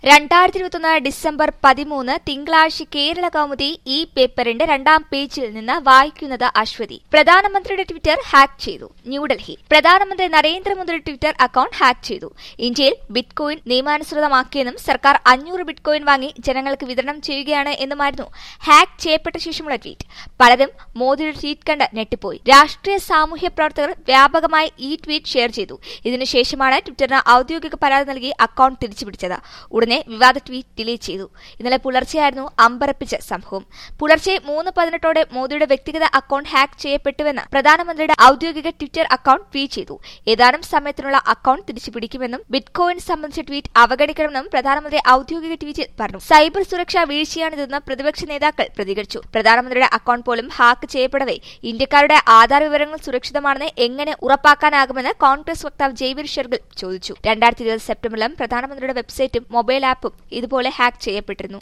രണ്ടായിരത്തി ഇരുപത്തൊന്ന് ഡിസംബർ പതിമൂന്ന് തിങ്കളാഴ്ച കേരള കൗമുദി ഈ പേപ്പറിന്റെ രണ്ടാം പേജിൽ നിന്ന് വായിക്കുന്നത് അശ്വതി പ്രധാനമന്ത്രിയുടെ ട്വിറ്റർ ഹാക്ക് ചെയ്തു ന്യൂഡൽഹി പ്രധാനമന്ത്രി നരേന്ദ്രമോദി ട്വിറ്റർ അക്കൌണ്ട് ഹാക്ക് ചെയ്തു ഇന്ത്യയിൽ ബിറ്റ് കോയിൻ നിയമാനുസൃതമാക്കിയെന്നും സർക്കാർ അഞ്ഞൂറ് ബിറ്റ് കോയിൻ വാങ്ങി ജനങ്ങൾക്ക് വിതരണം ചെയ്യുകയാണ് എന്നുമായിരുന്നു ഹാക്ക് ചെയ്യപ്പെട്ട ശേഷമുള്ള ട്വീറ്റ് പലരും മോദിയുടെ ട്വീറ്റ് കണ്ട് ഞെട്ടിപ്പോയി രാഷ്ട്രീയ സാമൂഹ്യ പ്രവർത്തകർ വ്യാപകമായി ഈ ട്വീറ്റ് ഷെയർ ചെയ്തു ഇതിനുശേഷമാണ് ട്വിറ്ററിന് ഔദ്യോഗിക പരാതി നൽകി അക്കൌണ്ട് തിരിച്ചുപിടിച്ചത് ഉടനെ വിവാദ ട്വീറ്റ് ഡിലീറ്റ് ചെയ്തു ഇന്നലെ പുലർച്ചെയായിരുന്നു അമ്പരപ്പിച്ച സംഭവം പുലർച്ചെ മൂന്ന് പതിനെട്ടോടെ മോദിയുടെ വ്യക്തിഗത അക്കൌണ്ട് ഹാക്ക് ചെയ്യപ്പെട്ടുവെന്ന് പ്രധാനമന്ത്രിയുടെ ഔദ്യോഗിക ട്വിറ്റർ അക്കൌണ്ട് ട്വീറ്റ് ചെയ്തു ഏതാനും സമയത്തിനുള്ള അക്കൌണ്ട് തിരിച്ചുപിടിക്കുമെന്നും ബിറ്റ് കോയിൻ സംബന്ധിച്ച ട്വീറ്റ് അവഗണിക്കണമെന്നും പ്രധാനമന്ത്രി ഔദ്യോഗിക ട്വീറ്റിൽ പറഞ്ഞു സൈബർ സുരക്ഷാ വീഴ്ചയാണിതെന്ന് പ്രതിപക്ഷ നേതാക്കൾ പ്രതികരിച്ചു പ്രധാനമന്ത്രിയുടെ അക്കൌണ്ട് പോലും ഹാക്ക് ചെയ്യപ്പെടവേ ഇന്ത്യക്കാരുടെ ആധാർ വിവരങ്ങൾ സുരക്ഷിതമാണെന്ന് എങ്ങനെ ഉറപ്പാക്കാനാകുമെന്ന് കോൺഗ്രസ് വക്താവ് ജയ്വീർ ഷെർഗിൽ ചോദിച്ചു രണ്ടായിരത്തി ഇരുപത് സെപ്റ്റംബറിലും പ്രധാനമന്ത്രിയുടെ വെബ്സൈറ്റും മൊബൈൽ ആപ്പും ഇതുപോലെ ഹാക്ക് ചെയ്യപ്പെട്ടിരുന്നു